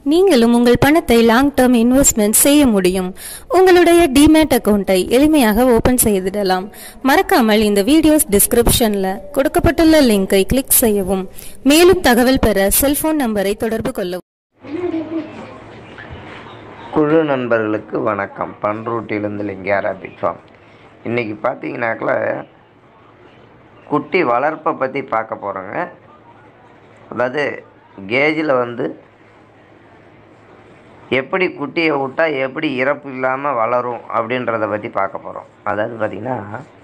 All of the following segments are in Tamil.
நீங்களும் உங்கள் பணத்தை லாங் டேர்ம் இன்வெஸ்ட்மெண்ட் செய்ய முடியும் உங்களுடைய டிமேட் அக்கவுண்டை எளிமையாக ஓபன் செய்திடலாம் மறக்காமல் இந்த வீடியோஸ் டிஸ்கிரிப்ஷன்ல கொடுக்கப்பட்டுள்ள லிங்கை கிளிக் செய்யவும் மேலும் தகவல் பெற செல்போன் நம்பரை தொடர்பு கொள்ளவும் குழு நண்பர்களுக்கு வணக்கம் பன்ருட்டியிலேருந்து லிங்கா ரேபிட் ஃபார்ம் இன்றைக்கி பார்த்தீங்கன்னாக்கல குட்டி வளர்ப்பை பற்றி பார்க்க போகிறோங்க அதாவது கேஜில் வந்து எப்படி குட்டியை விட்டால் எப்படி இறப்பு இல்லாமல் வளரும் அப்படின்றத பற்றி பார்க்க போகிறோம் அதாவது பார்த்திங்கன்னா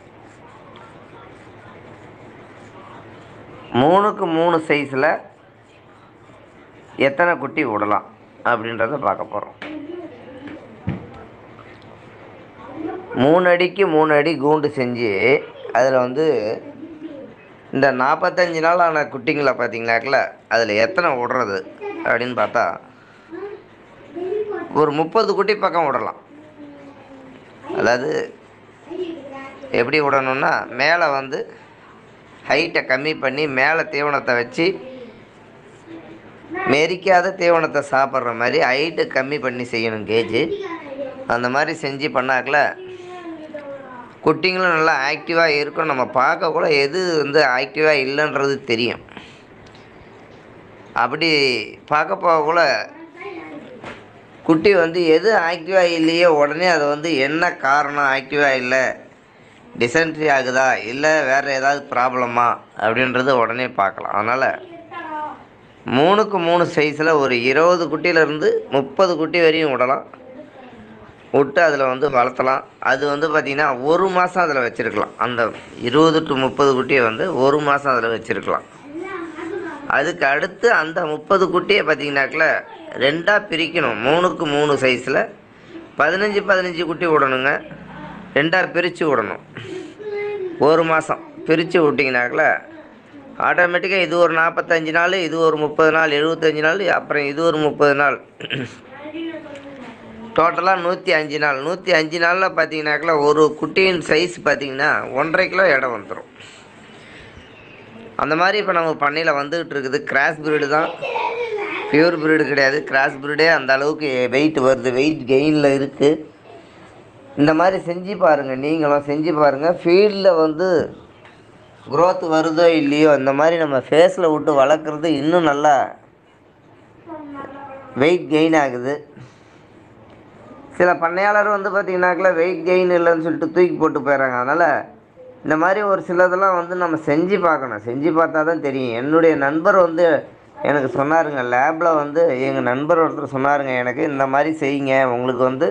மூணுக்கு மூணு சைஸில் எத்தனை குட்டி விடலாம் அப்படின்றத பார்க்க போகிறோம் மூணு அடிக்கு மூணு அடி கூண்டு செஞ்சு அதில் வந்து இந்த நாற்பத்தஞ்சு நாள் ஆன குட்டிங்களை பார்த்தீங்கன்னாக்கல அதில் எத்தனை விடுறது அப்படின்னு பார்த்தா ஒரு முப்பது குட்டி பக்கம் விடலாம் அதாவது எப்படி விடணும்னா மேலே வந்து ஹைட்டை கம்மி பண்ணி மேலே தீவனத்தை வச்சு மெரிக்காத தீவனத்தை சாப்பிட்ற மாதிரி ஹைட்டு கம்மி பண்ணி செய்யணும் கேஜு அந்த மாதிரி செஞ்சு பண்ணாக்கல குட்டிங்களும் நல்லா ஆக்டிவாக இருக்கும் நம்ம பார்க்க கூட எது வந்து ஆக்டிவாக இல்லைன்றது தெரியும் அப்படி பார்க்க போக கூட குட்டி வந்து எது ஆக்டிவாக இல்லையோ உடனே அது வந்து என்ன காரணம் ஆக்டிவாக இல்லை டிசென்ட்ரி ஆகுதா இல்லை வேறு ஏதாவது ப்ராப்ளமா அப்படின்றது உடனே பார்க்கலாம் அதனால் மூணுக்கு மூணு சைஸில் ஒரு இருபது குட்டியிலேருந்து முப்பது குட்டி வரையும் விடலாம் விட்டு அதில் வந்து வளர்த்தலாம் அது வந்து பார்த்திங்கன்னா ஒரு மாதம் அதில் வச்சுருக்கலாம் அந்த இருபது டு முப்பது குட்டியை வந்து ஒரு மாதம் அதில் வச்சுருக்கலாம் அதுக்கு அடுத்து அந்த முப்பது குட்டியை பார்த்திங்கனாக்கில் ரெண்டாக பிரிக்கணும் மூணுக்கு மூணு சைஸில் பதினஞ்சு பதினஞ்சு குட்டி விடணுங்க ரெண்டாக பிரித்து விடணும் ஒரு மாதம் பிரித்து விட்டிங்கனாக்கில் ஆட்டோமேட்டிக்காக இது ஒரு நாற்பத்தஞ்சு நாள் இது ஒரு முப்பது நாள் எழுபத்தஞ்சு நாள் அப்புறம் இது ஒரு முப்பது நாள் டோட்டலாக நூற்றி அஞ்சு நாள் நூற்றி அஞ்சு நாளில் பார்த்தீங்கன்னாக்கில் ஒரு குட்டியின் சைஸ் பார்த்தீங்கன்னா ஒன்றரை கிலோ இடம் வந்துடும் அந்த மாதிரி இப்போ நம்ம பண்ணையில் வந்துக்கிட்டு இருக்குது கிராஸ் பிரீடு தான் பியூர் பிரீடு கிடையாது கிராஸ் பிரீடே அந்த அளவுக்கு வெயிட் வருது வெயிட் கெயினில் இருக்குது இந்த மாதிரி செஞ்சு பாருங்கள் நீங்களும் செஞ்சு பாருங்கள் ஃபீல்டில் வந்து growth வருதோ இல்லையோ இந்த மாதிரி நம்ம ஃபேஸில் விட்டு வளர்க்குறது இன்னும் நல்லா வெயிட் கெயின் ஆகுது சில பண்ணையாளர் வந்து பார்த்திங்கனாக்கில் வெயிட் கெயின் இல்லைன்னு சொல்லிட்டு தூக்கி போட்டு போயிடுறாங்க அதனால் இந்த மாதிரி ஒரு சிலதெல்லாம் வந்து நம்ம செஞ்சு பார்க்கணும் செஞ்சு பார்த்தா தான் தெரியும் என்னுடைய நண்பர் வந்து எனக்கு சொன்னாருங்க லேபில் வந்து எங்கள் நண்பர் ஒருத்தர் சொன்னாருங்க எனக்கு இந்த மாதிரி செய்யுங்க உங்களுக்கு வந்து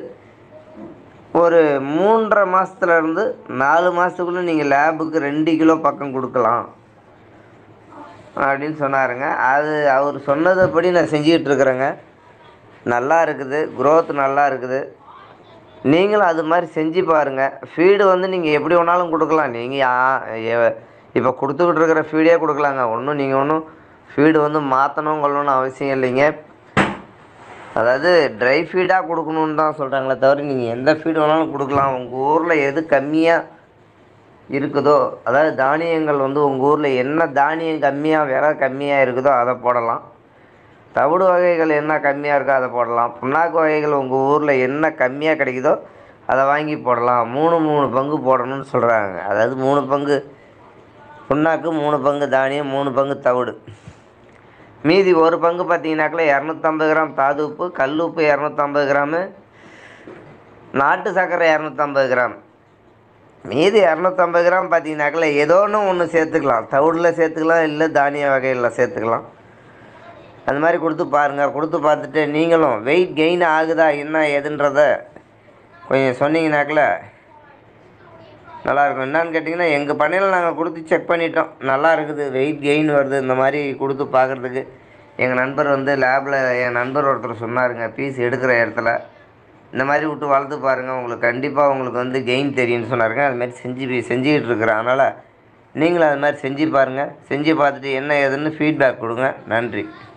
ஒரு மூன்றரை மாதத்துலேருந்து நாலு மாதத்துக்குள்ளே நீங்கள் லேபுக்கு ரெண்டு கிலோ பக்கம் கொடுக்கலாம் அப்படின்னு சொன்னாருங்க அது அவர் சொன்னதைப்படி நான் செஞ்சுக்கிட்டு இருக்கிறேங்க நல்லா இருக்குது growth நல்லா இருக்குது நீங்களும் அது மாதிரி செஞ்சு பாருங்கள் ஃபீடு வந்து நீங்கள் எப்படி வேணாலும் கொடுக்கலாம் நீங்கள் இப்போ கொடுத்துக்கிட்டு இருக்கிற ஃபீடே கொடுக்கலாங்க ஒன்றும் நீங்கள் ஒன்றும் ஃபீடு வந்து மாற்றணும் கொள்ளணும்னு அவசியம் இல்லைங்க அதாவது ட்ரை ஃபீடாக கொடுக்கணுன்னு தான் சொல்கிறாங்களே தவிர நீங்கள் எந்த ஃபீடு வேணாலும் கொடுக்கலாம் உங்கள் ஊரில் எது கம்மியாக இருக்குதோ அதாவது தானியங்கள் வந்து உங்கள் ஊரில் என்ன தானியம் கம்மியாக விலை கம்மியாக இருக்குதோ அதை போடலாம் தவிடு வகைகள் என்ன கம்மியாக இருக்கோ அதை போடலாம் புண்ணாக்கு வகைகள் உங்கள் ஊரில் என்ன கம்மியாக கிடைக்குதோ அதை வாங்கி போடலாம் மூணு மூணு பங்கு போடணும்னு சொல்கிறாங்க அதாவது மூணு பங்கு புண்ணாக்கு மூணு பங்கு தானியம் மூணு பங்கு தவிடு மீதி ஒரு பங்கு பார்த்தீங்கன்னாக்கில் இரநூத்தம்பது கிராம் தாது உப்பு கல் உப்பு இரநூத்தம்பது கிராமு நாட்டு சர்க்கரை இரநூத்தம்பது கிராம் மீதி இரநூத்தம்பது கிராம் பார்த்தீங்கன்னாக்கில் ஏதோ ஒன்று ஒன்று சேர்த்துக்கலாம் தவிடில் சேர்த்துக்கலாம் இல்லை தானிய வகைகளில் சேர்த்துக்கலாம் அந்த மாதிரி கொடுத்து பாருங்கள் கொடுத்து பார்த்துட்டு நீங்களும் வெயிட் கெயின் ஆகுதா என்ன ஏதுன்றத கொஞ்சம் சொன்னீங்கனாக்கில் நல்லாயிருக்கும் என்னன்னு கேட்டிங்கன்னா எங்கள் பண்ணையில் நாங்கள் கொடுத்து செக் பண்ணிட்டோம் நல்லா இருக்குது வெயிட் கெயின் வருது இந்த மாதிரி கொடுத்து பார்க்குறதுக்கு எங்கள் நண்பர் வந்து லேபில் என் நண்பர் ஒருத்தர் சொன்னாருங்க பீஸ் எடுக்கிற இடத்துல இந்த மாதிரி விட்டு வளர்த்து பாருங்கள் உங்களுக்கு கண்டிப்பாக உங்களுக்கு வந்து கெயின் தெரியும்னு சொன்னாருங்க அது மாதிரி செஞ்சு செஞ்சுக்கிட்டு இருக்கிறேன் அதனால் நீங்களும் அது மாதிரி செஞ்சு பாருங்கள் செஞ்சு பார்த்துட்டு என்ன ஏதுன்னு ஃபீட்பேக் கொடுங்க நன்றி